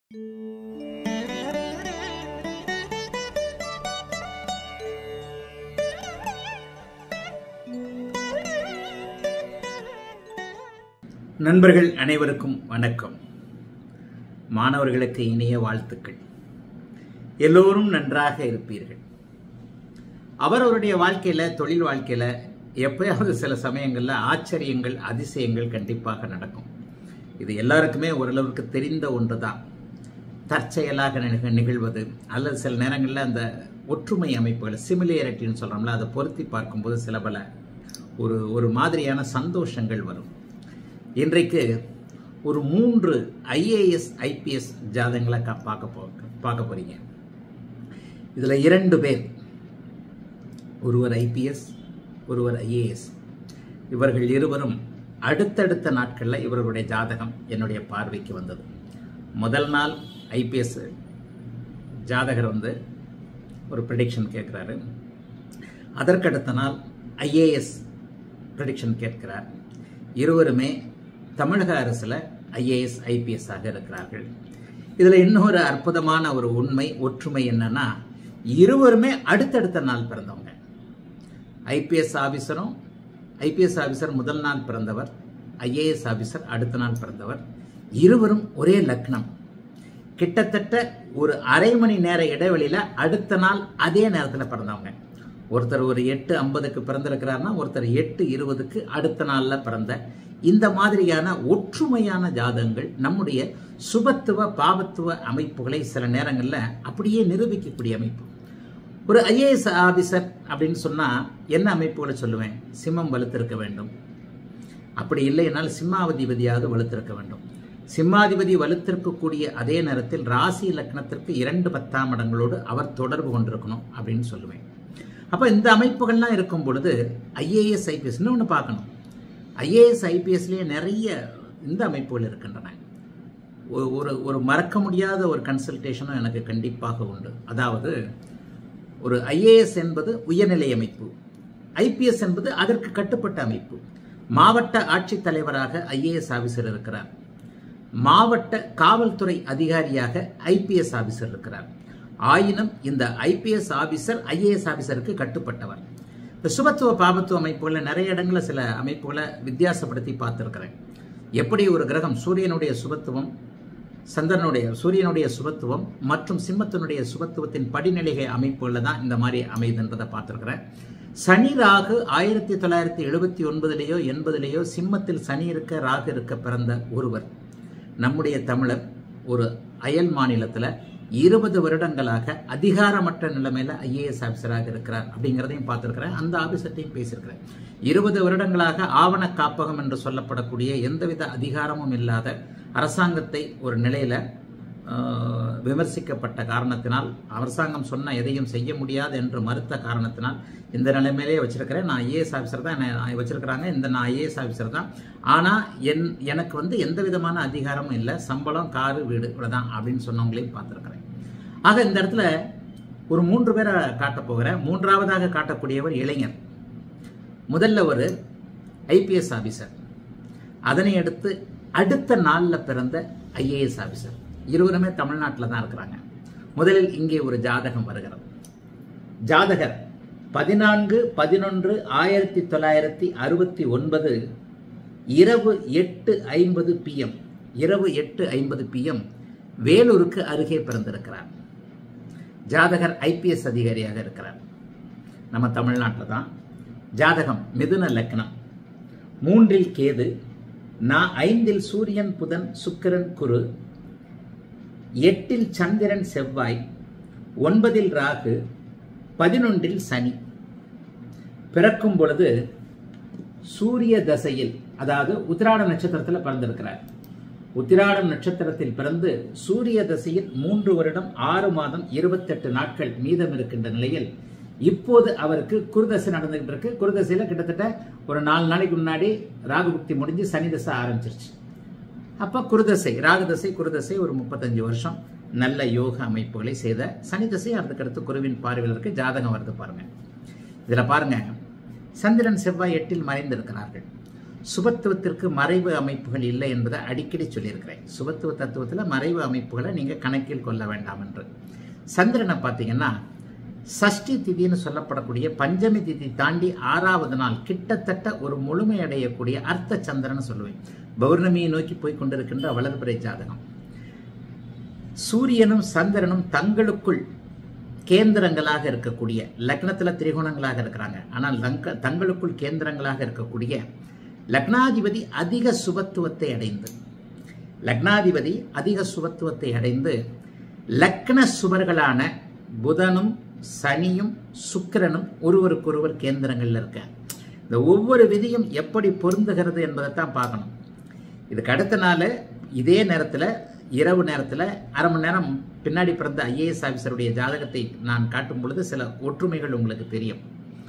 நண்பர்கள் அனைவருக்கும் வணக்கம் மாணவர்களுக்கு இனிய வாழ்த்துக்கள் எல்லோரும் நன்றாக இருப்பீர்கள் அவரவருடைய வாழ்க்கையில தொழில் வாழ்க்கையில எப்பயாவது சில சமயங்கள்ல ஆச்சரியங்கள் அதிசயங்கள் கண்டிப்பாக நடக்கும் இது எல்லாருக்குமே ஓரளவுக்கு தெரிந்த ஒன்றுதான் தற்செயலாக நிக- நிகழ்வது அல்லது சில நேரங்களில் அந்த ஒற்றுமை அமைப்புகள் சிமிலியரிட்டின்னு சொல்றோம்ல அதை பொருத்தி பார்க்கும்போது சில பல ஒரு ஒரு மாதிரியான சந்தோஷங்கள் வரும் இன்றைக்கு ஒரு மூன்று ஐஏஎஸ் ஐபிஎஸ் ஜாதகங்களை கா- பார்க்க போ பார்க்க போறீங்க இதில் இரண்டு பேர் ஒருவர் ஐபிஎஸ் ஒருவர் ஐஏஎஸ் இவர்கள் இருவரும் அடுத்தடுத்த நாட்களில் இவர்களுடைய ஜாதகம் என்னுடைய பார்வைக்கு வந்தது முதல் நாள் ஐபிஎஸ் ஜாதகர் வந்து ஒரு ப்ரிடிக்ஷன் கேட்குறாரு அதற்கடுத்த நாள் ஐஏஎஸ் ப்ரிடிக்ஷன் கேட்கிறார் இருவருமே தமிழக அரசில் ஐஏஎஸ் ஐபிஎஸ் ஆக இருக்கிறார்கள் இதில் இன்னொரு அற்புதமான ஒரு உண்மை ஒற்றுமை என்னன்னா இருவருமே அடுத்தடுத்த நாள் பிறந்தவங்க ஐபிஎஸ் ஆபீசரும் ஐபிஎஸ் ஆபீசர் முதல் நாள் பிறந்தவர் ஐஏஎஸ் ஆபீசர் அடுத்த நாள் பிறந்தவர் இருவரும் ஒரே லக்னம் கிட்டத்தட்ட ஒரு அரை மணி நேர இடைவெளியில அடுத்த நாள் அதே நேரத்தில் பிறந்தவங்க ஒருத்தர் ஒரு எட்டு ஐம்பதுக்கு பிறந்திருக்கிறாருன்னா ஒருத்தர் எட்டு இருபதுக்கு அடுத்த நாளில் பிறந்த இந்த மாதிரியான ஒற்றுமையான ஜாதகங்கள் நம்முடைய சுபத்துவ பாவத்துவ அமைப்புகளை சில நேரங்களில் அப்படியே நிரூபிக்கக்கூடிய அமைப்பு ஒரு ஐஏஎஸ் ஆபீசர் அப்படின்னு சொன்னா என்ன அமைப்புகளை சொல்லுவேன் சிம்மம் வலுத்திருக்க வேண்டும் அப்படி இல்லை என்னால் சிம்மாதிபதியாவது வலுத்திருக்க வேண்டும் சிம்மாதிபதி வலுத்திருக்கக்கூடிய அதே நேரத்தில் ராசி லக்னத்திற்கு இரண்டு பத்தாம் இடங்களோடு அவர் தொடர்பு கொண்டிருக்கணும் அப்படின்னு சொல்லுவேன் அப்போ இந்த அமைப்புகள்லாம் இருக்கும் பொழுது ஐஏஎஸ் ஐபிஎஸ் ஒன்று பார்க்கணும் ஐஏஎஸ் ஐபிஎஸ்லேயே நிறைய இந்த அமைப்புகள் இருக்கின்றன ஒரு- ஒரு ஒரு மறக்க முடியாத ஒரு கன்சல்டேஷனும் எனக்கு கண்டிப்பாக உண்டு அதாவது ஒரு ஐஏஎஸ் என்பது உயர்நிலை அமைப்பு ஐபிஎஸ் என்பது அதற்கு கட்டுப்பட்ட அமைப்பு மாவட்ட ஆட்சித்தலைவராக ஐஏஎஸ் ஆபீசர் இருக்கிறார் மாவட்ட காவல்துறை அதிகாரியாக ஐபிஎஸ் ஆபீசர் இருக்கிறார் ஆயினும் இந்த ஐபிஎஸ் ஆபீசர் ஐஏஎஸ் ஆபீசருக்கு கட்டுப்பட்டவர் இந்த சுபத்துவ பாபத்துவ அமைப்புகளில் நிறைய இடங்களில் சில அமைப்புகளை வித்தியாசப்படுத்தி பார்த்துருக்கிறேன் எப்படி ஒரு கிரகம் சூரியனுடைய சுபத்துவம் சந்திரனுடைய சூரியனுடைய சுபத்துவம் மற்றும் சிம்மத்தினுடைய சுபத்துவத்தின் படிநிலைகை அமைப்புகளில் தான் இந்த மாதிரி அமைதுன்றதை பார்த்துருக்கிறேன் சனி ராகு ஆயிரத்தி தொள்ளாயிரத்தி எழுபத்தி ஒன்பதுலேயோ எண்பதுலேயோ சிம்மத்தில் சனி இருக்க ராகு இருக்க பிறந்த ஒருவர் நம்முடைய தமிழர் ஒரு அயல் மாநிலத்தில் இருபது வருடங்களாக அதிகாரமற்ற நிலைமையில ஐஏஎஸ் ஆபீசராக இருக்கிறார் அப்படிங்கிறதையும் பார்த்துருக்கிறேன் அந்த ஆபீசர்ட்டையும் பேசியிருக்கிறேன் இருபது வருடங்களாக ஆவண காப்பகம் என்று சொல்லப்படக்கூடிய எந்தவித அதிகாரமும் இல்லாத அரசாங்கத்தை ஒரு நிலையில ஆஹ், விமர்சிக்கப்பட்ட காரணத்தினால் அரசாங்கம் சொன்ன எதையும் செய்ய முடியாது என்று மறுத்த காரணத்தினால் இந்த நிலைமையிலே வச்சிருக்கிறேன் நான் ஐஏஎஸ் ஆஃபீஸர் தான் என்னை வச்சிருக்கிறாங்க இந்த நான் ஐஏஎஸ் ஆஃபீஸர் தான் ஆனால் என் எனக்கு வந்து எந்த விதமான அதிகாரமும் இல்லை சம்பளம் காரு வீடு இவ்வளோதான் அப்படின்னு சொன்னவங்களையும் பார்த்துருக்கிறேன் ஆக இந்த இடத்துல ஒரு மூன்று பேரை காட்டப் போகிறேன் மூன்றாவதாக காட்டக்கூடியவர் இளைஞர் முதல்ல ஒரு ஐபிஎஸ் ஆபீசர் அதனை அடுத்து அடுத்த நாளில் பிறந்த ஐஏஎஸ் ஆபீசர் இருவருமே தமிழ்நாட்டில் தான் இருக்கிறாங்க முதலில் இங்கே ஒரு ஜாதகம் வருகிறது ஜாதகர் பதினான்கு பதினொன்று ஆயிரத்தி தொள்ளாயிரத்தி அறுபத்தி ஒன்பது இரவு எட்டு ஐம்பது பிஎம் இரவு எட்டு ஐம்பது பிஎம் வேலூருக்கு அருகே பிறந்திருக்கிறார் ஜாதகர் ஐபிஎஸ் அதிகாரியாக இருக்கிறார் நம்ம தமிழ்நாட்டில் தான் ஜாதகம் மிதுன லக்னம் மூன்றில் கேது நான் ஐந்தில் சூரியன் புதன் சுக்கிரன் குரு எட்டில் சந்திரன் செவ்வாய் ஒன்பதில் ராகு பதினொன்றில் சனி பிறக்கும் பொழுது சூரிய தசையில் அதாவது உத்திராட நட்சத்திரத்தில் பிறந்திருக்கிறார் உத்திராடம் நட்சத்திரத்தில் பிறந்து சூரிய தசையில் மூன்று வருடம் ஆறு மாதம் இருபத்தெட்டு நாட்கள் மீதம் இருக்கின்ற நிலையில் இப்போது அவருக்கு குருதசை நடந்துகிட்டு இருக்கு குருதசையில கிட்டத்தட்ட ஒரு நாலு நாளைக்கு முன்னாடி ராகுபக்தி முடிஞ்சு சனி தசை ஆரம்பிச்சிருச்சு அப்ப குருதசை ராகுதசை குருதசை ஒரு முப்பத்தஞ்சு வருஷம் நல்ல யோக அமைப்புகளை செய்த சனி தசை அதுக்கடுத்து குருவின் பார்வையில் இருக்கு ஜாதகம் வருது பாருங்க இதுல பாருங்க சந்திரன் செவ்வாய் எட்டில் மறைந்திருக்கிறார்கள் சுபத்துவத்திற்கு மறைவு அமைப்புகள் இல்லை என்பதை அடிக்கடி சொல்லியிருக்கிறேன் சுபத்துவ தத்துவத்தில் மறைவு அமைப்புகளை நீங்கள் கணக்கில் கொள்ள வேண்டாம் என்று சந்திரனை பார்த்தீங்கன்னா சஷ்டி திதின்னு சொல்லப்படக்கூடிய பஞ்சமி திதி தாண்டி ஆறாவது நாள் கிட்டத்தட்ட ஒரு முழுமையடையக்கூடிய அர்த்த சந்திரன் சொல்லுவேன் பௌர்ணமியை நோக்கி போய் கொண்டிருக்கின்ற வளர்பிறை ஜாதகம் சூரியனும் சந்திரனும் தங்களுக்குள் கேந்திரங்களாக இருக்கக்கூடிய லக்னத்தில் திரிகோணங்களாக இருக்கிறாங்க ஆனால் தங்க தங்களுக்குள் கேந்திரங்களாக இருக்கக்கூடிய லக்னாதிபதி அதிக சுபத்துவத்தை அடைந்து லக்னாதிபதி அதிக சுபத்துவத்தை அடைந்து லக்ன சுவர்களான புதனும் சனியும் சுக்கிரனும் ஒருவருக்கொருவர் கேந்திரங்கள்ல இருக்க இந்த ஒவ்வொரு விதியும் எப்படி பொருந்துகிறது என்பதை தான் பார்க்கணும் இதுக்கு அடுத்த நாள் இதே நேரத்தில் இரவு நேரத்தில் அரை மணி நேரம் பின்னாடி பிறந்த ஐஏஎஸ் ஆஃபீஸருடைய ஜாதகத்தை நான் காட்டும் பொழுது சில ஒற்றுமைகள் உங்களுக்கு தெரியும்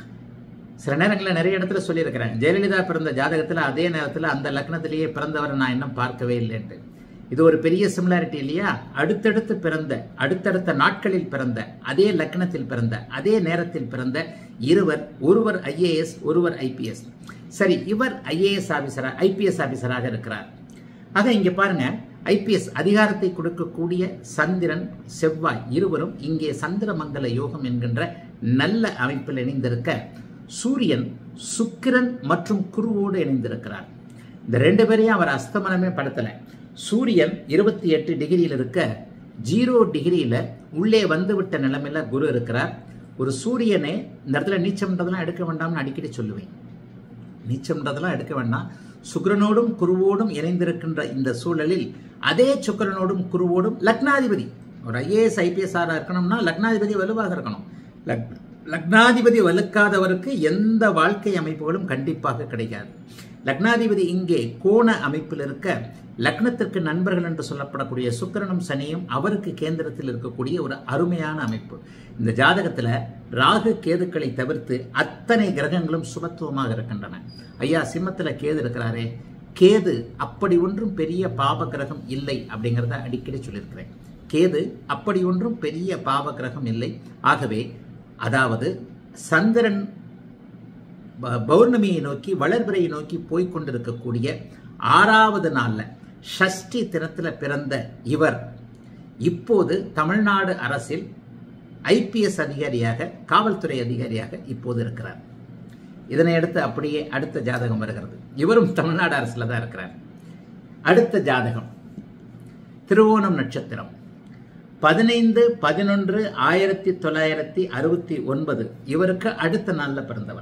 சில நேரங்களில் நிறைய இடத்துல சொல்லியிருக்கிறேன் ஜெயலலிதா பிறந்த ஜாதகத்தில் அதே நேரத்தில் அந்த லக்னத்திலேயே பிறந்தவரை நான் இன்னும் பார்க்கவே இல்லைன்ட்டு இது ஒரு பெரிய சிமிலாரிட்டி இல்லையா அடுத்தடுத்து பிறந்த அடுத்தடுத்த நாட்களில் பிறந்த அதே லக்னத்தில் பிறந்த அதே நேரத்தில் பிறந்த இருவர் ஒருவர் ஐஏஎஸ் ஒருவர் ஐபிஎஸ் சரி இவர் ஐஏஎஸ் ஆபீசரா ஐபிஎஸ் ஆபீசராக இருக்கிறார் ஆக இங்க பாருங்க ஐபிஎஸ் அதிகாரத்தை கொடுக்கக்கூடிய சந்திரன் செவ்வாய் இருவரும் இங்கே சந்திரமங்கல யோகம் என்கின்ற நல்ல அமைப்பில் இணைந்திருக்க சூரியன் சுக்கிரன் மற்றும் குருவோடு இணைந்திருக்கிறார் இந்த ரெண்டு பேரையும் அவர் அஸ்தமனமே படுத்தல சூரியன் இருபத்தி எட்டு டிகிரியில் இருக்க ஜீரோ டிகிரியில உள்ளே வந்துவிட்ட நிலைமையில குரு இருக்கிறார் ஒரு சூரியனே இந்த இடத்துல நீச்சம்ன்றதெல்லாம் எடுக்க வேண்டாம்னு அடிக்கடி சொல்லுவேன் நீச்சம்ன்றதெல்லாம் எடுக்க வேண்டாம் சுக்கிரனோடும் குருவோடும் இணைந்திருக்கின்ற இந்த சூழலில் அதே சுக்கிரனோடும் குருவோடும் லக்னாதிபதி ஒரு ஐஏஎஸ் ஐபிஎஸ் ஆரா இருக்கணும்னா லக்னாதிபதி வலுவாக இருக்கணும் லக் லக்னாதிபதி வலுக்காதவருக்கு எந்த வாழ்க்கை அமைப்புகளும் கண்டிப்பாக கிடைக்காது லக்னாதிபதி இங்கே கோண அமைப்பில் இருக்க லக்னத்திற்கு நண்பர்கள் என்று சொல்லப்படக்கூடிய சுக்கிரனும் சனியும் அவருக்கு கேந்திரத்தில் இருக்கக்கூடிய ஒரு அருமையான அமைப்பு இந்த ஜாதகத்துல ராகு கேதுக்களை தவிர்த்து அத்தனை கிரகங்களும் சுபத்துவமாக இருக்கின்றன ஐயா சிம்மத்துல கேது இருக்கிறாரே கேது அப்படி ஒன்றும் பெரிய பாப கிரகம் இல்லை அப்படிங்கிறத அடிக்கடி சொல்லியிருக்கிறேன் கேது அப்படி ஒன்றும் பெரிய பாப கிரகம் இல்லை ஆகவே அதாவது சந்திரன் ப- பௌர்ணமியை நோக்கி வளர்பிறையை நோக்கி போய்க் கொண்டிருக்கக்கூடிய ஆறாவது நாள்ல ஷஷ்டி தினத்துல பிறந்த இவர் இப்போது தமிழ்நாடு அரசில் ஐபிஎஸ் அதிகாரியாக காவல்துறை அதிகாரியாக இப்போது இருக்கிறார் இதனை அடுத்து அப்படியே அடுத்த ஜாதகம் வருகிறது இவரும் தமிழ்நாடு அரசுல தான் இருக்கிறார் அடுத்த ஜாதகம் திருவோணம் நட்சத்திரம் பதினைந்து பதினொன்று ஆயிரத்தி தொள்ளாயிரத்தி அறுபத்தி ஒன்பது இவருக்கு அடுத்த நாள்ல பிறந்தவர்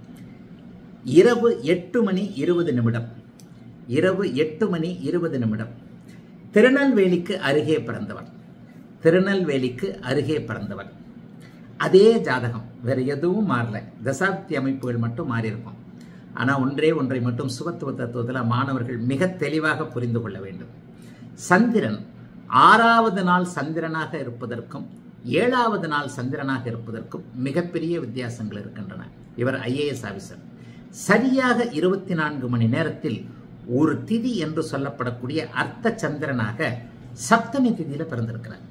இரவு எட்டு மணி இருபது நிமிடம் இரவு எட்டு மணி இருபது நிமிடம் திருநெல்வேலிக்கு அருகே பிறந்தவர் திருநெல்வேலிக்கு அருகே பிறந்தவர் அதே ஜாதகம் வேற எதுவும் மாறல தசாப்தி அமைப்புகள் மட்டும் மாறி இருக்கும் ஆனா ஒன்றே ஒன்றை மட்டும் சுபத்துவ தத்துவத்தில் மாணவர்கள் மிக தெளிவாக புரிந்து கொள்ள வேண்டும் சந்திரன் ஆறாவது நாள் சந்திரனாக இருப்பதற்கும் ஏழாவது நாள் சந்திரனாக இருப்பதற்கும் மிகப்பெரிய வித்தியாசங்கள் இருக்கின்றன இவர் ஐஏஎஸ் ஆபீசர் சரியாக இருபத்தி நான்கு மணி நேரத்தில் ஒரு திதி என்று சொல்லப்படக்கூடிய அர்த்த சந்திரனாக சப்தமி திதியில பிறந்திருக்கிறார்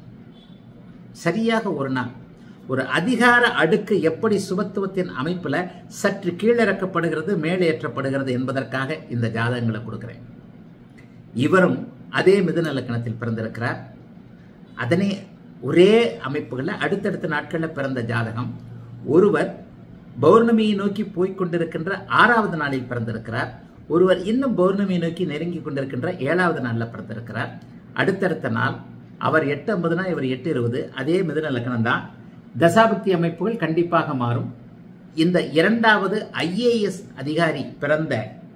சரியாக ஒரு நாள் ஒரு அதிகார அடுக்கு எப்படி சுபத்துவத்தின் அமைப்புல சற்று கீழிறக்கப்படுகிறது மேலேற்றப்படுகிறது என்பதற்காக இந்த ஜாதகங்களை கொடுக்கிறேன் இவரும் அதே மிதுன லக்கணத்தில் பிறந்திருக்கிறார் அதனே ஒரே அமைப்புகளில் அடுத்தடுத்த நாட்களில் பிறந்த ஜாதகம் ஒருவர் பௌர்ணமியை நோக்கி போய்க் கொண்டிருக்கின்ற ஆறாவது நாளில் பிறந்திருக்கிறார் ஒருவர் இன்னும் பௌர்ணமியை நோக்கி நெருங்கி கொண்டிருக்கின்ற ஏழாவது நாளில் பிறந்திருக்கிறார் அடுத்தடுத்த நாள் அவர் எட்டு ஐம்பதுனா இவர் எட்டு இருபது அதே மிதுன லக்கணம் தான் தசாபக்தி அமைப்புகள் கண்டிப்பாக மாறும் இந்த இரண்டாவது ஐஏஎஸ் அதிகாரி பிறந்த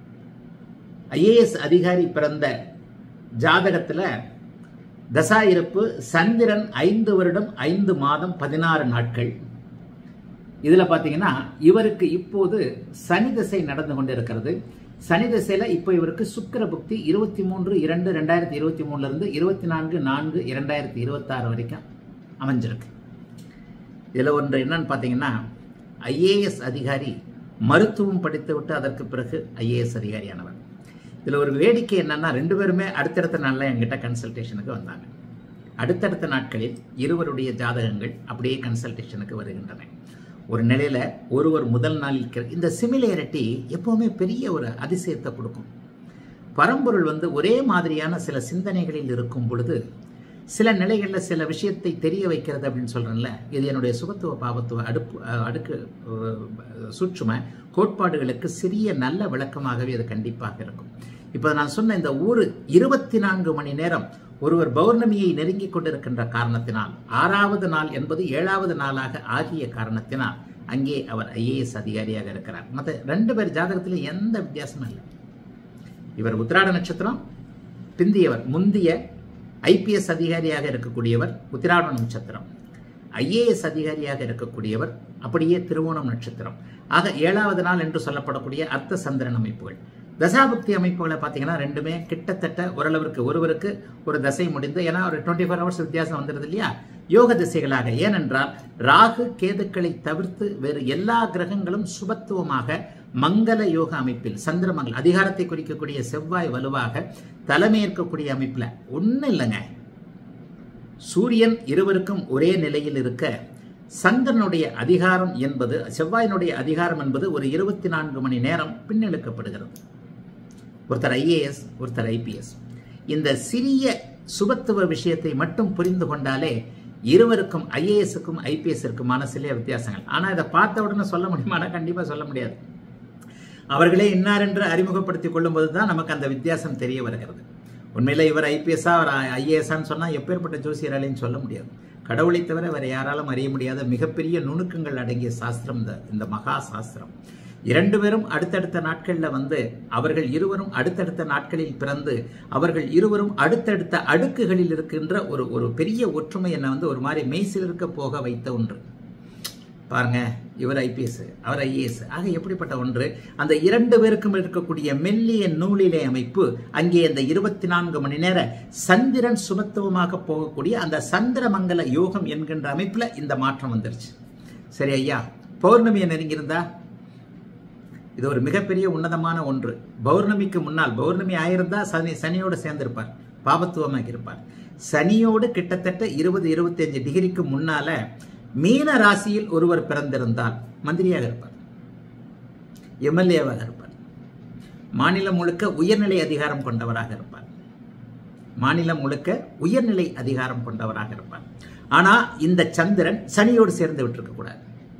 ஐஏஎஸ் அதிகாரி பிறந்த ஜாதகத்துல தசா இருப்பு சந்திரன் ஐந்து வருடம் ஐந்து மாதம் பதினாறு நாட்கள் இதுல பாத்தீங்கன்னா இவருக்கு இப்போது சனி திசை நடந்து கொண்டிருக்கிறது சனி திசையில இப்போ இவருக்கு சுக்கிர புக்தி இருபத்தி மூன்று இரண்டு ரெண்டாயிரத்தி இருபத்தி மூணுல இருந்து இருபத்தி நான்கு நான்கு இரண்டாயிரத்தி இருபத்தாறு வரைக்கும் அமைஞ்சிருக்கு இதுல ஒன்று என்னன்னு பாத்தீங்கன்னா ஐஏஎஸ் அதிகாரி மருத்துவம் படித்துவிட்டு அதற்கு பிறகு ஐஏஎஸ் அதிகாரியானவர் இதுல ஒரு வேடிக்கை என்னன்னா ரெண்டு பேருமே அடுத்தடுத்த நாள்ல என்கிட்ட கன்சல்டேஷனுக்கு வந்தாங்க அடுத்தடுத்த நாட்களில் இருவருடைய ஜாதகங்கள் அப்படியே கன்சல்டேஷனுக்கு வருகின்றன ஒரு நிலையில ஒருவர் முதல் நாளில் கிற- இந்த சிமிலேரிட்டி எப்பவுமே பெரிய ஒரு அதிசயத்தை கொடுக்கும் பரம்பொருள் வந்து ஒரே மாதிரியான சில சிந்தனைகளில் இருக்கும் பொழுது சில நிலைகளில் சில விஷயத்தை தெரிய வைக்கிறது அப்படின்னு சொல்கிறேன்ல இது என்னுடைய சுகத்துவ பாவத்துவ அடுப்பு அஹ், அடுக்கு அஹ், சூட்சும கோட்பாடுகளுக்கு சிறிய நல்ல விளக்கமாகவே அது கண்டிப்பாக இருக்கும் இப்போ நான் சொன்ன இந்த ஊரு இருபத்தி நான்கு மணி நேரம் ஒருவர் பௌர்ணமியை நெருங்கிக் கொண்டிருக்கின்ற காரணத்தினால் ஆறாவது நாள் என்பது ஏழாவது நாளாக ஆகிய காரணத்தினால் அங்கே அவர் ஐஏஎஸ் அதிகாரியாக இருக்கிறார் மற்ற ரெண்டு பேர் ஜாதகத்திலும் எந்த வித்தியாசமும் இல்லை இவர் உத்திராட நட்சத்திரம் பிந்தியவர் முந்திய ஐபிஎஸ் அதிகாரியாக இருக்கக்கூடியவர் உத்திராட நட்சத்திரம் ஐஏஎஸ் அதிகாரியாக இருக்கக்கூடியவர் அப்படியே திருவோணம் நட்சத்திரம் ஆக ஏழாவது நாள் என்று சொல்லப்படக்கூடிய அர்த்த சந்திரன் அமைப்புகள் தசாபக்தி அமைப்புகளை பார்த்தீங்கன்னா ரெண்டுமே கிட்டத்தட்ட ஓரளவிற்கு ஒருவருக்கு ஒரு தசை முடிந்து ஏன்னா ஒரு டுவெண்ட்டி ஃபோர் ஹவர்ஸ் வித்தியாசம் வந்துடுது இல்லையா யோக திசைகளாக ஏனென்றால் ராகு கேதுக்களை தவிர்த்து வேறு எல்லா கிரகங்களும் சுபத்துவமாக மங்கள யோக அமைப்பில் சந்திரமங்கல் அதிகாரத்தை குறிக்கக்கூடிய செவ்வாய் வலுவாக தலைமையேற்கக்கூடிய அமைப்பில் ஒன்றும் இல்லைங்க சூரியன் இருவருக்கும் ஒரே நிலையில் இருக்க சந்திரனுடைய அதிகாரம் என்பது செவ்வாயினுடைய அதிகாரம் என்பது ஒரு இருபத்தி நான்கு மணி நேரம் பின்னெடுக்கப்படுகிறது ஒருத்தர் ஐஏஎஸ் ஒருத்தர் ஐபிஎஸ் இந்த சிறிய சுபத்துவ விஷயத்தை மட்டும் புரிந்து கொண்டாலே இருவருக்கும் ஐஏஎஸ்க்கும் ஐபிஎஸ்க்குமான சில வித்தியாசங்கள் ஆனால் இதை பார்த்த உடனே சொல்ல முடியுமானா கண்டிப்பாக சொல்ல முடியாது அவர்களே இன்னார் என்று அறிமுகப்படுத்திக் கொள்ளும்போது தான் நமக்கு அந்த வித்தியாசம் தெரிய வருகிறது உண்மையில இவர் ஐபிஎஸ்ஸா அவர் ஐஏஎஸ்ஆன்னு சொன்னால் எப்பேற்பட்ட ஜோசியராலையும் சொல்ல முடியாது கடவுளை தவிர வேற யாராலும் அறிய முடியாத மிகப்பெரிய நுணுக்கங்கள் அடங்கிய சாஸ்திரம் இந்த இந்த மகா சாஸ்திரம் இரண்டு பேரும் அடுத்தடுத்த நாட்களில் வந்து அவர்கள் இருவரும் அடுத்தடுத்த நாட்களில் பிறந்து அவர்கள் இருவரும் அடுத்தடுத்த அடுக்குகளில் இருக்கின்ற ஒரு ஒரு பெரிய ஒற்றுமை என்னை வந்து ஒரு மாதிரி மெய்சிலிருக்க போக வைத்த ஒன்று பாருங்க இவர் ஐபிஎஸ் அவர் ஐஏஎஸ் ஆக எப்படிப்பட்ட ஒன்று அந்த இரண்டு பேருக்கும் இருக்கக்கூடிய மெல்லிய நூலிலே அமைப்பு அங்கே அந்த இருபத்தி நான்கு மணி நேர சந்திரன் சுமத்துவமாக போகக்கூடிய அந்த சந்திரமங்கல யோகம் என்கின்ற அமைப்புல இந்த மாற்றம் வந்துருச்சு சரி ஐயா பௌர்ணமியை நெருங்கியிருந்தா இது ஒரு மிகப்பெரிய உன்னதமான ஒன்று பௌர்ணமிக்கு முன்னால் பௌர்ணமி ஆயிருந்தா சனி சனியோடு சேர்ந்திருப்பார் பாபத்துவமாக இருப்பார் சனியோடு கிட்டத்தட்ட இருபது இருபத்தஞ்சு டிகிரிக்கு முன்னால மீன ராசியில் ஒருவர் பிறந்திருந்தால் மந்திரியாக இருப்பார் எம்எல்ஏவாக இருப்பார் மாநிலம் முழுக்க உயர்நிலை அதிகாரம் கொண்டவராக இருப்பார் மாநிலம் முழுக்க உயர்நிலை அதிகாரம் கொண்டவராக இருப்பார் ஆனா இந்த சந்திரன் சனியோடு சேர்ந்து விட்டுருக்க கூடாது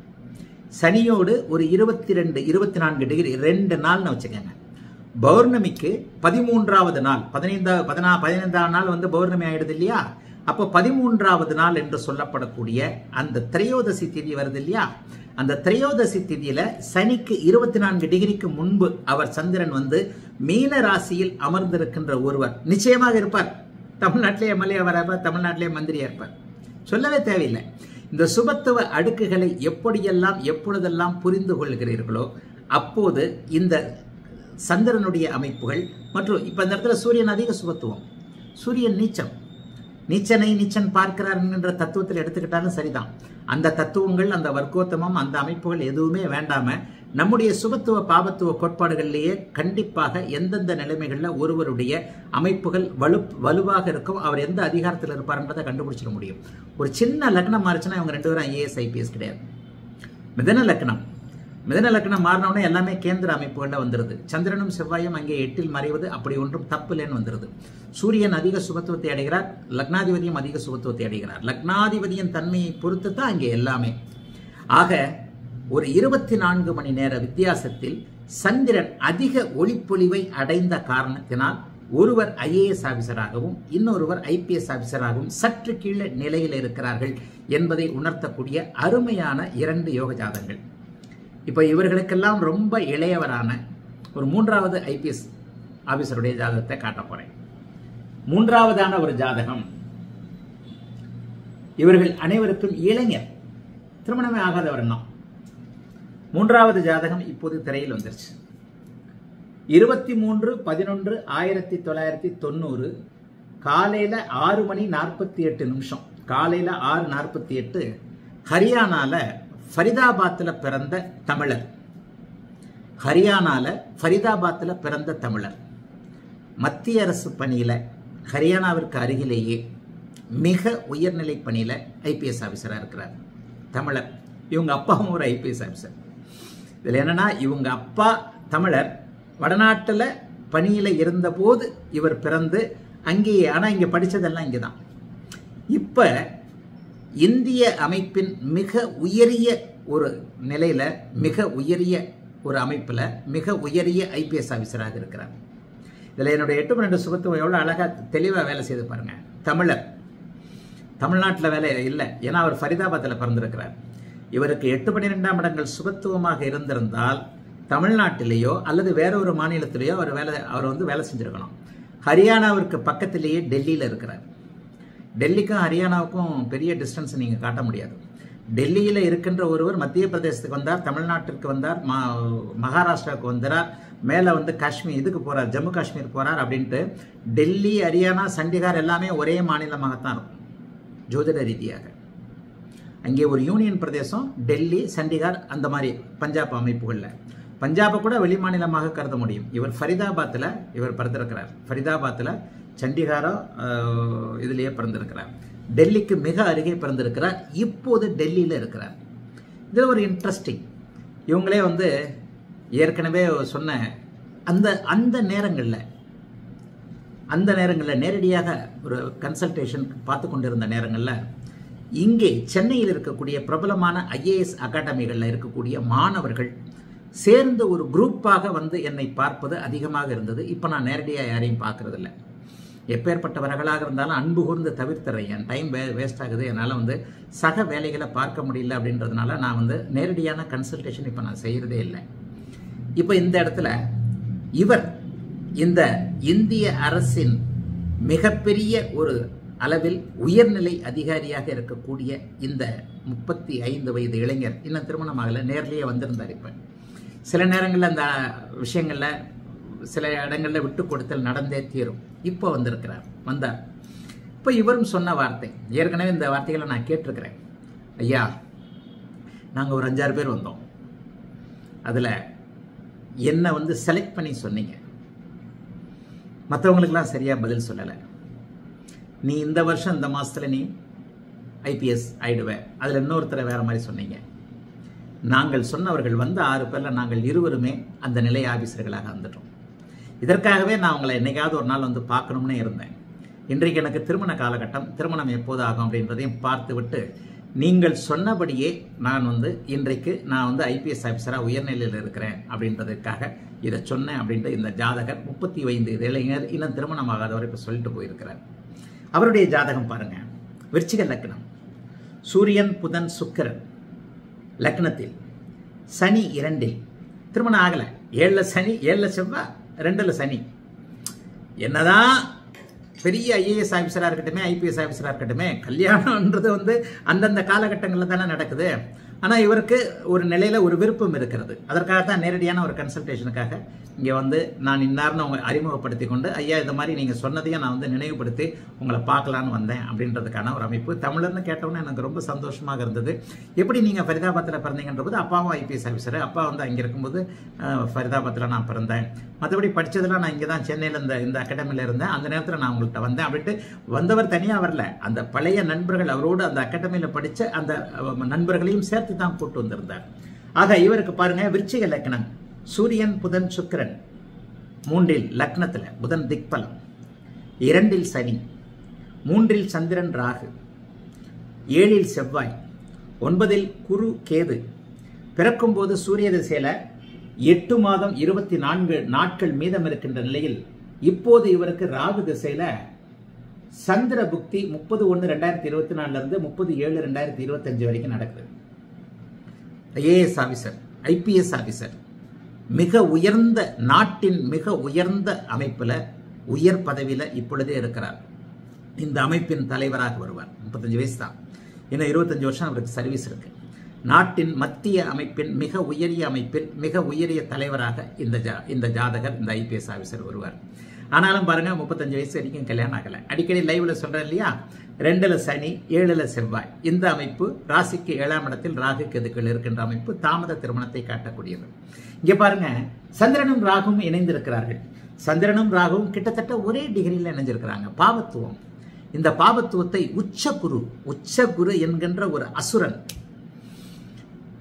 சனியோடு ஒரு இருபத்தி ரெண்டு இருபத்தி நான்கு டிகிரி ரெண்டு நாள்னு வச்சுக்கோங்க பௌர்ணமிக்கு பதிமூன்றாவது நாள் பதினைந்தாவது பதினா பதினைந்தாம் நாள் வந்து பௌர்ணமி ஆயிடுது இல்லையா அப்போ பதிமூன்றாவது நாள் என்று சொல்லப்படக்கூடிய அந்த திரையோதசி திதி வருது இல்லையா அந்த திரையோதசி திதியில சனிக்கு இருபத்தி நான்கு டிகிரிக்கு முன்பு அவர் சந்திரன் வந்து மீன ராசியில் அமர்ந்திருக்கின்ற ஒருவர் நிச்சயமாக இருப்பார் தமிழ்நாட்டிலே எம்எல்ஏ இருப்பார் தமிழ்நாட்டிலே மந்திரியா இருப்பார் சொல்லவே தேவையில்லை இந்த சுபத்துவ அடுக்குகளை எப்படியெல்லாம் எப்பொழுதெல்லாம் புரிந்து கொள்கிறீர்களோ அப்போது இந்த சந்திரனுடைய அமைப்புகள் மற்றும் இப்ப இந்த இடத்துல சூரியன் அதிக சுபத்துவம் சூரியன் நீச்சம் நீச்சனை நீச்சன் பார்க்கிறார் என்கின்ற தத்துவத்தில் எடுத்துக்கிட்டாலும் சரிதான் அந்த தத்துவங்கள் அந்த வர்க்கோத்தமம் அந்த அமைப்புகள் எதுவுமே வேண்டாம நம்முடைய சுபத்துவ பாபத்துவ கோட்பாடுகளிலேயே கண்டிப்பாக எந்தெந்த நிலைமைகளில் ஒருவருடைய அமைப்புகள் வலு வலுவாக இருக்கும் அவர் எந்த அதிகாரத்தில் இருப்பார்ன்றதை கண்டுபிடிச்சிட முடியும் ஒரு சின்ன லக்னம் மாறிச்சுன்னா இவங்க ரெண்டு பேரும் ஐஏஎஸ் ஐபிஎஸ் கிடையாது மிதன லக்னம் மிதன லக்னம் மாறினோடனே எல்லாமே கேந்திர அமைப்புகளில் வந்துருது சந்திரனும் செவ்வாயும் அங்கே எட்டில் மறைவது அப்படி ஒன்றும் தப்பு இல்லைன்னு வந்துருது சூரியன் அதிக சுபத்துவத்தை அடைகிறார் லக்னாதிபதியும் அதிக சுபத்துவத்தை அடைகிறார் லக்னாதிபதியின் தன்மையை பொறுத்து தான் அங்கே எல்லாமே ஆக ஒரு இருபத்தி நான்கு மணி நேர வித்தியாசத்தில் சந்திரன் அதிக ஒளிப்பொலிவை அடைந்த காரணத்தினால் ஒருவர் ஐஏஎஸ் ஆபிசராகவும் இன்னொருவர் ஐபிஎஸ் ஆபிசராகவும் சற்று கீழே நிலையில் இருக்கிறார்கள் என்பதை உணர்த்தக்கூடிய அருமையான இரண்டு யோக ஜாதங்கள் இப்போ இவர்களுக்கெல்லாம் ரொம்ப இளையவரான ஒரு மூன்றாவது ஐபிஎஸ் ஆபீசருடைய ஜாதகத்தை காட்ட போறேன் மூன்றாவதான ஒரு ஜாதகம் இவர்கள் அனைவருக்கும் இளைஞர் திருமணமே ஆகாதவர் தான் மூன்றாவது ஜாதகம் இப்போது திரையில் வந்துருச்சு இருபத்தி மூன்று பதினொன்று ஆயிரத்தி தொள்ளாயிரத்தி தொண்ணூறு காலையில் ஆறு மணி நாற்பத்தி எட்டு நிமிஷம் காலையில் ஆறு நாற்பத்தி எட்டு ஹரியானால ஃபரிதாபாத்தில் பிறந்த தமிழர் ஹரியானால ஃபரிதாபாத்தில் பிறந்த தமிழர் மத்திய அரசு பணியில் ஹரியானாவிற்கு அருகிலேயே மிக உயர்நிலை பணியில் ஐபிஎஸ் ஆஃபீஸராக இருக்கிறார் தமிழர் இவங்க அப்பாவும் ஒரு ஐபிஎஸ் ஆஃபீஸர் இதில் என்னன்னா இவங்க அப்பா தமிழர் வடநாட்டில் பணியில் இருந்தபோது இவர் பிறந்து அங்கேயே ஆனால் இங்கே படித்ததெல்லாம் இங்கே தான் இப்போ இந்திய அமைப்பின் மிக உயரிய ஒரு நிலையில் மிக உயரிய ஒரு அமைப்பில் மிக உயரிய ஐபிஎஸ் ஆஃபீஸராக இருக்கிறார் இதில் என்னுடைய எட்டு பன்னெண்டு சுகத்துவம் எவ்வளோ அழகாக தெளிவாக வேலை செய்து பாருங்க தமிழர் தமிழ்நாட்டில் வேலை இல்லை ஏன்னா அவர் ஃபரிதாபாத்தில் பிறந்திருக்கிறார் இவருக்கு எட்டு பன்னிரெண்டாம் இடங்கள் சுகத்துவமாக இருந்திருந்தால் தமிழ்நாட்டிலேயோ அல்லது வேற ஒரு மாநிலத்திலேயோ அவர் வேலை அவர் வந்து வேலை செஞ்சிருக்கணும் ஹரியானாவிற்கு பக்கத்திலேயே டெல்லியில் இருக்கிறார் டெல்லிக்கும் ஹரியானாவுக்கும் பெரிய டிஸ்டன்ஸ் நீங்கள் காட்ட முடியாது டெல்லியில் இருக்கின்ற ஒருவர் மத்திய பிரதேசத்துக்கு வந்தார் தமிழ்நாட்டிற்கு வந்தார் மா மகாராஷ்டிராவுக்கு வந்தார் மேலே வந்து காஷ்மீர் இதுக்கு போகிறார் ஜம்மு காஷ்மீர் போகிறார் அப்படின்ட்டு டெல்லி ஹரியானா சண்டிகார் எல்லாமே ஒரே மாநிலமாகத்தான் இருக்கும் ஜோதிட ரீதியாக அங்கே ஒரு யூனியன் பிரதேசம் டெல்லி சண்டிகார் அந்த மாதிரி பஞ்சாப் அமைப்புகளில் பஞ்சாபை கூட வெளி மாநிலமாக கருத முடியும் இவர் ஃபரிதாபாத்தில் இவர் பிறந்திருக்கிறார் ஃபரிதாபாத்தில் சண்டிகாரோ இதுலேயே பிறந்திருக்கிறார் டெல்லிக்கு மிக அருகே பிறந்திருக்கிறார் இப்போது டெல்லியில் இருக்கிறார் இது ஒரு இன்ட்ரெஸ்டிங் இவங்களே வந்து ஏற்கனவே சொன்ன அந்த அந்த நேரங்களில் அந்த நேரங்களில் நேரடியாக ஒரு கன்சல்டேஷன் பார்த்து கொண்டிருந்த நேரங்களில் இங்கே சென்னையில் இருக்கக்கூடிய பிரபலமான ஐஏஎஸ் அகாடமிகளில் இருக்கக்கூடிய மாணவர்கள் சேர்ந்து ஒரு குரூப்பாக வந்து என்னை பார்ப்பது அதிகமாக இருந்தது இப்போ நான் நேரடியாக யாரையும் பார்க்கறதில்ல எப்பேற்பட்டவர்களாக இருந்தாலும் அன்பு கூர்ந்து தவிர்த்துறேன் என் டைம் வே வேஸ்ட் ஆகுது என்னால் வந்து சக வேலைகளை பார்க்க முடியல அப்படின்றதுனால நான் வந்து நேரடியான கன்சல்டேஷன் இப்போ நான் செய்கிறதே இல்லை இப்போ இந்த இடத்துல இவர் இந்த இந்திய அரசின் மிகப்பெரிய ஒரு அளவில் உயர்நிலை அதிகாரியாக இருக்கக்கூடிய இந்த முப்பத்தி ஐந்து வயது இளைஞர் இன்னும் திருமணமாகல நேர்லேயே வந்திருந்தார் இப்போ சில நேரங்களில் அந்த விஷயங்களில் சில இடங்களில் விட்டு கொடுத்தல் நடந்தே தீரும் இப்போ வந்திருக்கிறார் வந்தார் இப்போ இவரும் சொன்ன வார்த்தை ஏற்கனவே இந்த வார்த்தைகளை நான் கேட்டிருக்கிறேன் ஐயா நாங்கள் ஒரு அஞ்சாறு பேர் வந்தோம் அதில் என்னை வந்து செலக்ட் பண்ணி சொன்னீங்க மற்றவங்களுக்கெல்லாம் சரியாக பதில் சொல்லலை நீ இந்த வருஷம் இந்த மாதத்தில் நீ ஐபிஎஸ் ஆயிடுவ அதில் இன்னொருத்தரை வேற மாதிரி சொன்னீங்க நாங்கள் சொன்னவர்கள் வந்த ஆறு பேரில் நாங்கள் இருவருமே அந்த நிலை ஆபீசர்களாக வந்துட்டோம் இதற்காகவே நான் உங்களை என்னைக்காவது ஒரு நாள் வந்து பார்க்கணும்னு இருந்தேன் இன்றைக்கு எனக்கு திருமண காலகட்டம் திருமணம் எப்போது ஆகும் அப்படின்றதையும் பார்த்து விட்டு நீங்கள் சொன்னபடியே நான் வந்து இன்றைக்கு நான் வந்து ஐபிஎஸ் ஆஃபீஸராக உயர்நிலையில் இருக்கிறேன் அப்படின்றதுக்காக இதை சொன்னேன் அப்படின்ட்டு இந்த ஜாதகர் முப்பத்தி ஐந்து இளைஞர் இன்னும் திருமணம் ஆகாதவர் இப்போ சொல்லிட்டு போயிருக்கிறார் அவருடைய ஜாதகம் பாருங்க விருச்சிக லக்னம் சூரியன் புதன் சுக்கிரன் லக்னத்தில் சனி இரண்டில் திருமணம் ஆகலை ஏழில் சனி ஏழில் செவ்வாய் ரெண்டில் சனி என்னதான் பெரிய ஐஏஎஸ் ஆஃபீஸராக இருக்கட்டுமே ஐபிஎஸ் ஆஃபீஸராக இருக்கட்டுமே கல்யாணம்ன்றது வந்து அந்தந்த காலகட்டங்களில் தானே நடக்குது ஆனால் இவருக்கு ஒரு நிலையில் ஒரு விருப்பம் இருக்கிறது அதற்காக தான் நேரடியான ஒரு கன்சல்டேஷனுக்காக இங்கே வந்து நான் இன்னார்னு உங்களை அறிமுகப்படுத்தி கொண்டு ஐயா இந்த மாதிரி நீங்கள் சொன்னதையும் நான் வந்து நினைவுபடுத்தி உங்களை பார்க்கலான்னு வந்தேன் அப்படின்றதுக்கான ஒரு அமைப்பு தமிழர்னு கேட்டவுடனே எனக்கு ரொம்ப சந்தோஷமாக இருந்தது எப்படி நீங்கள் ஃபரிதாபாத்தில் பிறந்தீங்கன்ற போது அப்பாவும் ஐபிஎஸ் ஆஃபீஸர் அப்பா வந்து அங்கே இருக்கும்போது அஹ், ஃபரிதாபாத்தில் நான் பிறந்தேன் மற்றபடி படித்ததெல்லாம் நான் இங்கே தான் சென்னையில் இந்த இந்த அகாடமியில் இருந்தேன் அந்த நேரத்தில் நான் உங்கள்கிட்ட வந்தேன் அப்படின்ட்டு வந்தவர் தனியாக வரல அந்த பழைய நண்பர்கள் அவரோடு அந்த அகாடமியில் படித்த அந்த அஹ், நண்பர்களையும் சேர்த்து தான் கூட்டு வந்திருந்தார் ஆக இவருக்கு பாருங்க விருச்சிக லக்னம் சூரியன் புதன் சுக்கிரன் மூன்றில் லக்னத்தில் புதன் திக்பலம் இரண்டில் சனி மூன்றில் சந்திரன் ராகு ஏழில் செவ்வாய் ஒன்பதில் குரு கேது பிறக்கும்போது சூரிய திசையில எட்டு மாதம் இருபத்தி நான்கு நாட்கள் மீதம் இருக்கின்ற நிலையில் இப்போது இவருக்கு ராகு திசையில சந்திர புக்தி முப்பது ஒன்று ரெண்டாயிரத்தி இருபத்தி நாலுல இருந்து முப்பது ஏழு ரெண்டாயிரத்தி இருபத்தஞ்சு வரைக்கும் நடக்குது ஐஏஎஸ் ஆபீசர் ஐபிஎஸ் ஆபீசர் மிக உயர்ந்த நாட்டின் மிக உயர்ந்த அமைப்பில் உயர் பதவியில் இப்பொழுதே இருக்கிறார் இந்த அமைப்பின் தலைவராக வருவார் முப்பத்தஞ்சு வயசு தான் இன்னும் இருபத்தஞ்சு வருஷம் அவருக்கு சர்வீஸ் இருக்கு நாட்டின் மத்திய அமைப்பின் மிக உயரிய அமைப்பில் மிக உயரிய தலைவராக இந்த ஜா இந்த ஜாதகர் இந்த ஐபிஎஸ் ஆஃபீஸர் வருவார் ஆனாலும் பாருங்க முப்பத்தஞ்சு வயசு வரைக்கும் கல்யாணம் ஆகலை அடிக்கடி லைவ்ல சொல்றேன் இல்லையா ரெண்டுல சனி ஏழுல செவ்வாய் இந்த அமைப்பு ராசிக்கு ஏழாம் இடத்தில் ராகு கெதுக்கள் இருக்கின்ற அமைப்பு தாமத திருமணத்தை காட்டக்கூடியது இங்க பாருங்க சந்திரனும் ராகுவும் இணைந்திருக்கிறார்கள் சந்திரனும் ராகுவும் கிட்டத்தட்ட ஒரே டிகிரியில் இணைஞ்சிருக்கிறாங்க பாவத்துவம் இந்த பாவத்துவத்தை உச்சகுரு உச்சகுரு என்கின்ற ஒரு அசுரன்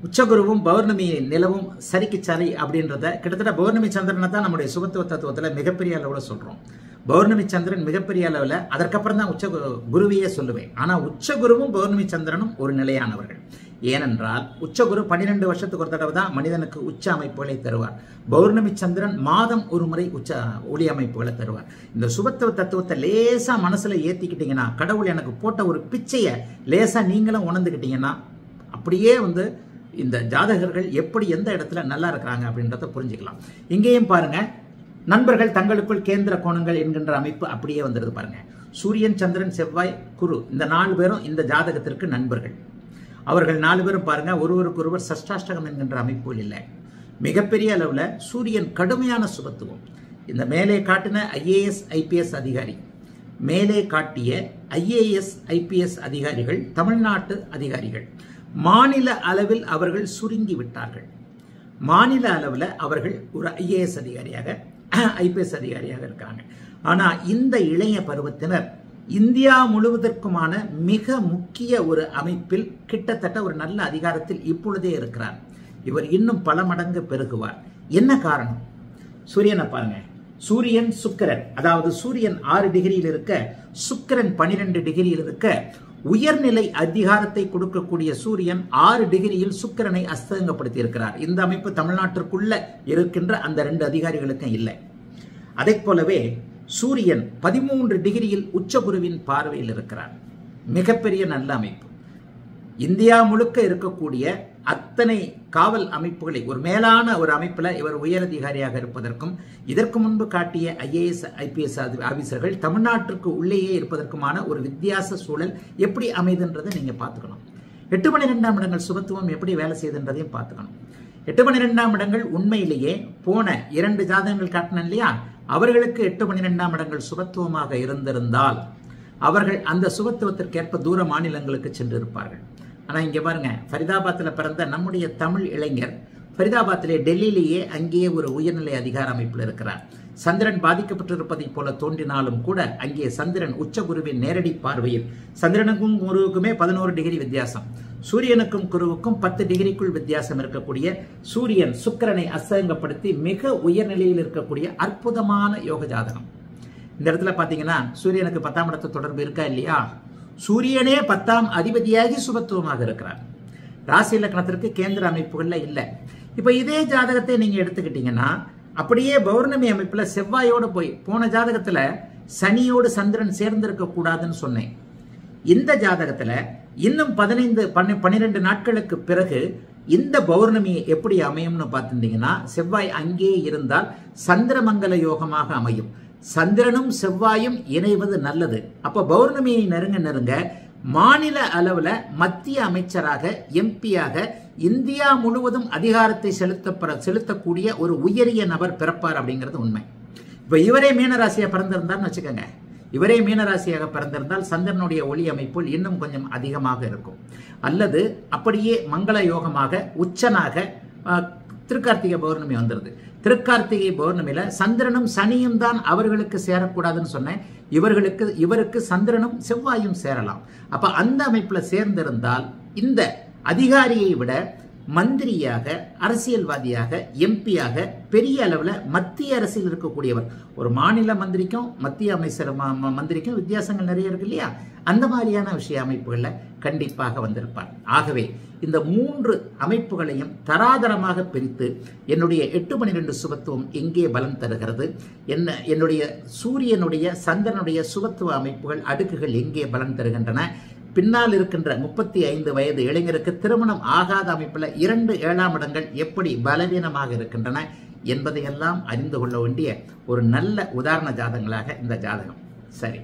உச்சகுருவும் பௌர்ணமி நிலவும் சரிக்கு சரி அப்படின்றத கிட்டத்தட்ட பௌர்ணமி சந்திரனை தான் நம்முடைய சுபத்துவ தத்துவத்தில் மிகப்பெரிய அளவில் சொல்கிறோம் பௌர்ணமி சந்திரன் மிகப்பெரிய அளவில் அதற்கப்புறம் தான் உச்ச குரு- குருவையே சொல்லுவேன் ஆனால் உச்சகுருவும் பௌர்ணமி சந்திரனும் ஒரு நிலையானவர்கள் ஏனென்றால் உச்சகுரு பன்னிரெண்டு வருஷத்துக்கு ஒரு தடவை தான் மனிதனுக்கு உச்ச அமைப்புகளை தருவார் பௌர்ணமி சந்திரன் மாதம் ஒரு முறை உச்ச ஒளி அமைப்புகளை தருவார் இந்த சுபத்துவ தத்துவத்தை லேசா மனசுல ஏத்திக்கிட்டீங்கன்னா கடவுள் எனக்கு போட்ட ஒரு பிச்சையை லேசா நீங்களும் உணர்ந்துக்கிட்டீங்கன்னா அப்படியே வந்து இந்த ஜாதகர்கள் எப்படி எந்த இடத்துல நல்லா இருக்கிறாங்க அப்படின்றத புரிஞ்சுக்கலாம் இங்கேயும் பாருங்க நண்பர்கள் தங்களுக்குள் கேந்திர கோணங்கள் என்கின்ற அமைப்பு அப்படியே வந்துருது பாருங்க சூரியன் சந்திரன் செவ்வாய் குரு இந்த நாலு பேரும் இந்த ஜாதகத்திற்கு நண்பர்கள் அவர்கள் நாலு பேரும் பாருங்க ஒருவருக்கு ஒருவர் சஷ்டாஷ்டகம் என்கின்ற அமைப்புகள் இல்லை மிகப்பெரிய அளவில் சூரியன் கடுமையான சுபத்துவம் இந்த மேலே காட்டின ஐஏஎஸ் ஐபிஎஸ் அதிகாரி மேலே காட்டிய ஐஏஎஸ் ஐபிஎஸ் அதிகாரிகள் தமிழ்நாட்டு அதிகாரிகள் மாநில அளவில் அவர்கள் சுருங்கி விட்டார்கள் மாநில அளவில் அவர்கள் ஒரு ஐஏஎஸ் அதிகாரியாக ஐபிஎஸ் அதிகாரியாக இருக்காங்க ஆனால் இந்த இளைய பருவத்தினர் இந்தியா முழுவதற்குமான மிக முக்கிய ஒரு அமைப்பில் கிட்டத்தட்ட ஒரு நல்ல அதிகாரத்தில் இப்பொழுதே இருக்கிறார் இவர் இன்னும் பல மடங்கு பெருகுவார் என்ன காரணம் சூரியனை பாருங்க சூரியன் சுக்கிரன் அதாவது சூரியன் ஆறு டிகிரியில் இருக்க சுக்கிரன் பனிரெண்டு டிகிரியில் இருக்க உயர்நிலை அதிகாரத்தை கொடுக்கக்கூடிய சூரியன் ஆறு டிகிரியில் சுக்கிரனை அஸ்தங்கப்படுத்தி இருக்கிறார் இந்த அமைப்பு தமிழ்நாட்டிற்குள்ள இருக்கின்ற அந்த ரெண்டு அதிகாரிகளுக்கும் இல்லை அதைப் போலவே சூரியன் பதிமூன்று டிகிரியில் உச்சகுருவின் பார்வையில் இருக்கிறார் மிகப்பெரிய நல்ல அமைப்பு இந்தியா முழுக்க இருக்கக்கூடிய அத்தனை காவல் அமைப்புகளை ஒரு மேலான ஒரு அமைப்பில் இவர் உயரதிகாரியாக இருப்பதற்கும் இதற்கு முன்பு காட்டிய ஐஏஎஸ் ஐபிஎஸ் ஆபீசர்கள் தமிழ்நாட்டிற்கு உள்ளேயே இருப்பதற்குமான ஒரு வித்தியாச சூழல் எப்படி அமைதுன்றதை நீங்க பார்த்துக்கணும் எட்டு பன்னிரெண்டாம் இடங்கள் சுபத்துவம் எப்படி வேலை செய்யுதுன்றதையும் பார்த்துக்கணும் எட்டு பன்னிரெண்டாம் இடங்கள் உண்மையிலேயே போன இரண்டு ஜாதகங்கள் காட்டினேன் இல்லையா அவர்களுக்கு எட்டு பன்னிரெண்டாம் இடங்கள் சுபத்துவமாக இருந்திருந்தால் அவர்கள் அந்த சுபத்துவத்திற்கேற்ப தூர மாநிலங்களுக்கு சென்று இருப்பார்கள் ஆனா இங்க பாருங்க ஃபரிதாபாத்தில் பிறந்த நம்முடைய தமிழ் இளைஞர் ஃபரிதாபாத்திலே டெல்லியிலேயே அங்கேயே ஒரு உயர்நிலை அதிகார அமைப்பில் இருக்கிறார் சந்திரன் பாதிக்கப்பட்டிருப்பதைப் போல தோன்றினாலும் கூட அங்கே சந்திரன் உச்சகுருவின் நேரடி பார்வையில் சந்திரனுக்கும் குருவுக்குமே பதினோரு டிகிரி வித்தியாசம் சூரியனுக்கும் குருவுக்கும் பத்து டிகிரிக்குள் வித்தியாசம் இருக்கக்கூடிய சூரியன் சுக்கிரனை அசங்கப்படுத்தி மிக உயர்நிலையில் இருக்கக்கூடிய அற்புதமான யோக ஜாதகம் இந்த இடத்துல பாத்தீங்கன்னா சூரியனுக்கு பத்தாம் இடத்து தொடர்பு இருக்கா இல்லையா சூரியனே பத்தாம் அதிபதியாகி சுபத்துவமாக இருக்கிறார் ராசி இலக்கணத்திற்கு கேந்திர அமைப்புகள்ல இல்லை இப்ப இதே ஜாதகத்தை நீங்க எடுத்துக்கிட்டீங்கன்னா அப்படியே பௌர்ணமி அமைப்புல செவ்வாயோட போய் போன ஜாதகத்துல சனியோடு சந்திரன் சேர்ந்திருக்க கூடாதுன்னு சொன்னேன் இந்த ஜாதகத்துல இன்னும் பதினைந்து பன்ன பன்னிரெண்டு நாட்களுக்கு பிறகு இந்த பௌர்ணமி எப்படி அமையும்னு பார்த்துருந்தீங்கன்னா செவ்வாய் அங்கே இருந்தால் சந்திரமங்கல யோகமாக அமையும் சந்திரனும் செவ்வாயும் இணைவது நல்லது அப்ப பௌர்ணமியை நெருங்க நெருங்க மாநில அளவுல மத்திய அமைச்சராக எம்பியாக இந்தியா முழுவதும் அதிகாரத்தை செலுத்த செலுத்தக்கூடிய ஒரு உயரிய நபர் பிறப்பார் அப்படிங்கிறது உண்மை இப்ப இவரே மீனராசியா பிறந்திருந்தார்னு வச்சுக்கோங்க இவரே மீனராசியாக பிறந்திருந்தால் சந்திரனுடைய ஒளி அமைப்புள் இன்னும் கொஞ்சம் அதிகமாக இருக்கும் அல்லது அப்படியே மங்கள யோகமாக உச்சனாக அஹ், திருக்கார்த்திகை பௌர்ணமி வந்துருது திருக்கார்த்திகை பௌர்ணமியில சந்திரனும் சனியும் தான் அவர்களுக்கு சேரக்கூடாதுன்னு சொன்னேன் இவர்களுக்கு இவருக்கு சந்திரனும் செவ்வாயும் சேரலாம் அப்ப அந்த அமைப்புல சேர்ந்திருந்தால் இந்த அதிகாரியை விட மந்திரியாக அரசியல்வாதியாக எம்பியாக பெரிய அளவில் மத்திய அரசில் இருக்கக்கூடியவர் ஒரு மாநில மந்திரிக்கும் மத்திய அமைச்சர் ம- ம- மந்திரிக்கும் வித்தியாசங்கள் நிறைய இருக்கு இல்லையா அந்த மாதிரியான விஷய அமைப்புகளில் கண்டிப்பாக வந்திருப்பார் ஆகவே இந்த மூன்று அமைப்புகளையும் தராதரமாக பிரித்து என்னுடைய எட்டு பன்னிரெண்டு சுபத்துவம் எங்கே பலன் தருகிறது என்ன என்னுடைய சூரியனுடைய சந்திரனுடைய சுபத்துவ அமைப்புகள் அடுக்குகள் எங்கே பலன் தருகின்றன பின்னால் இருக்கின்ற முப்பத்தி ஐந்து வயது இளைஞருக்கு திருமணம் ஆகாத அமைப்பில் இரண்டு ஏழாம் இடங்கள் எப்படி பலவீனமாக இருக்கின்றன என்பதையெல்லாம் அறிந்து கொள்ள வேண்டிய ஒரு நல்ல உதாரண ஜாதகங்களாக இந்த ஜாதகம் சரி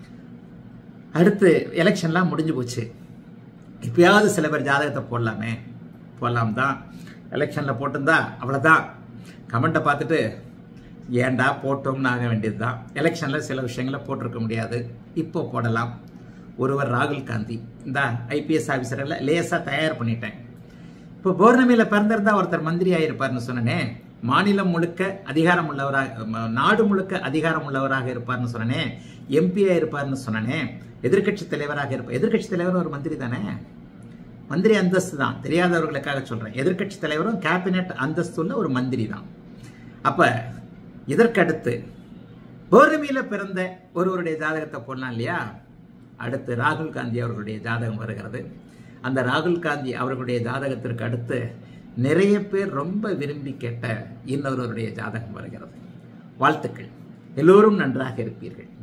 அடுத்து எலெக்ஷன்லாம் முடிஞ்சு போச்சு இப்பயாவது சில பேர் ஜாதகத்தை போடலாமே போடலாம் தான் எலெக்ஷனில் போட்டிருந்தா அவ்வளோதான் கமெண்ட்டை பார்த்துட்டு ஏன்டா போட்டோம்னு ஆக வேண்டியது தான் எலெக்ஷனில் சில விஷயங்களை போட்டிருக்க முடியாது இப்போ போடலாம் ஒருவர் ராகுல் காந்தி இந்த ஐபிஎஸ் ஆஃபீஸரில் லேசாக தயார் பண்ணிட்டேன் இப்போ பௌர்ணமியில் பிறந்திருந்தா ஒருத்தர் மந்திரி ஆயிருப்பார்னு சொன்னனே மாநிலம் முழுக்க அதிகாரம் உள்ளவராக ம- நாடு முழுக்க அதிகாரம் உள்ளவராக இருப்பார்னு சொன்னனே எம்பியா இருப்பார்னு சொன்னனே எதிர்க்கட்சி தலைவராக இருப்பார் எதிர்க்கட்சி தலைவர் ஒரு மந்திரி தானே மந்திரி அந்தஸ்து தான் தெரியாதவர்களுக்காக சொல்றேன் எதிர்க்கட்சி தலைவரும் கேபினெட் அந்தஸ்துள்ள ஒரு மந்திரி தான் அப்ப இதற்கடுத்து பௌர்ணமியில பிறந்த ஒருவருடைய ஜாதகத்தை போடலாம் இல்லையா அடுத்து ராகுல் காந்தி அவர்களுடைய ஜாதகம் வருகிறது அந்த ராகுல் காந்தி அவர்களுடைய ஜாதகத்திற்கு அடுத்து நிறைய பேர் ரொம்ப விரும்பி கேட்ட இன்னொருவருடைய ஜாதகம் வருகிறது வாழ்த்துக்கள் எல்லோரும் நன்றாக இருப்பீர்கள்